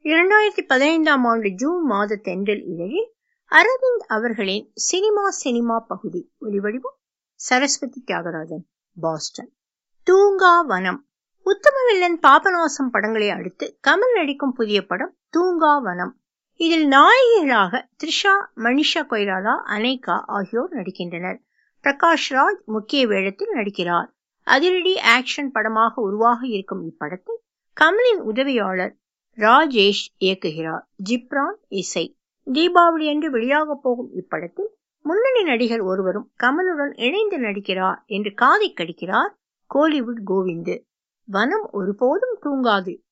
இரண்டாயிரத்தி பதினைந்தாம் ஆண்டு ஜூன் மாத தென்றல் இதழில் அரவிந்த் அவர்களின் சினிமா சினிமா பகுதி ஒலிவடிவம் சரஸ்வதி தியாகராஜன் பாஸ்டன் தூங்கா வனம் உத்தமவில்லன் பாபநாசம் படங்களை அடுத்து கமல் நடிக்கும் புதிய படம் தூங்கா வனம் இதில் நாயகிகளாக த்ரிஷா மனிஷா கொய்ராலா அனைகா ஆகியோர் நடிக்கின்றனர் பிரகாஷ் ராஜ் முக்கிய வேடத்தில் நடிக்கிறார் அதிரடி ஆக்ஷன் படமாக உருவாக இருக்கும் இப்படத்தை கமலின் உதவியாளர் ராஜேஷ் இயக்குகிறார் ஜிப்ரான் இசை தீபாவளி அன்று வெளியாக போகும் இப்படத்தில் முன்னணி நடிகர் ஒருவரும் கமலுடன் இணைந்து நடிக்கிறார் என்று காதை கடிக்கிறார் கோலிவுட் கோவிந்து வனம் ஒருபோதும் தூங்காது